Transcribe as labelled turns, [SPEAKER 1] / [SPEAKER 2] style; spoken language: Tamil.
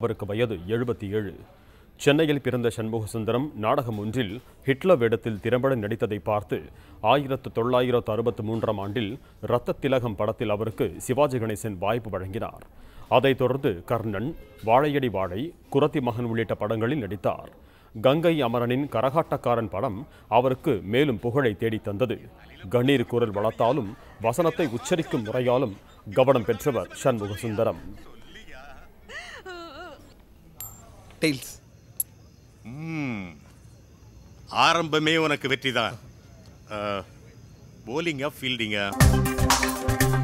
[SPEAKER 1] அவருக்கு வயது எழுபத்தி ஏழு சென்னையில் பிறந்த சண்முக சுந்தரம் நாடகம் ஒன்றில் ஹிட்லர் வேடத்தில் திறம்பட நடித்ததை பார்த்து ஆயிரத்து தொள்ளாயிரத்து அறுபத்து மூன்றாம் ஆண்டில் ரத்த திலகம் படத்தில் அவருக்கு சிவாஜி கணேசன் வாய்ப்பு வழங்கினார் அதைத் தொடர்ந்து கர்ணன் வாழையடி வாழை குரத்தி மகன் உள்ளிட்ட படங்களில் நடித்தார் கங்கை அமரனின் கரகாட்டக்காரன் படம் அவருக்கு மேலும் புகழை தேடித் தந்தது கண்ணீர் குரல் வளர்த்தாலும் வசனத்தை உச்சரிக்கும் முறையாலும் கவனம் பெற்றவர் சண்முக சுந்தரம்
[SPEAKER 2] டெய்ல்ஸ்
[SPEAKER 3] ஆரம்பமே உனக்கு வெற்றிதான் போலிங்கா ஃபீல்டிங்கா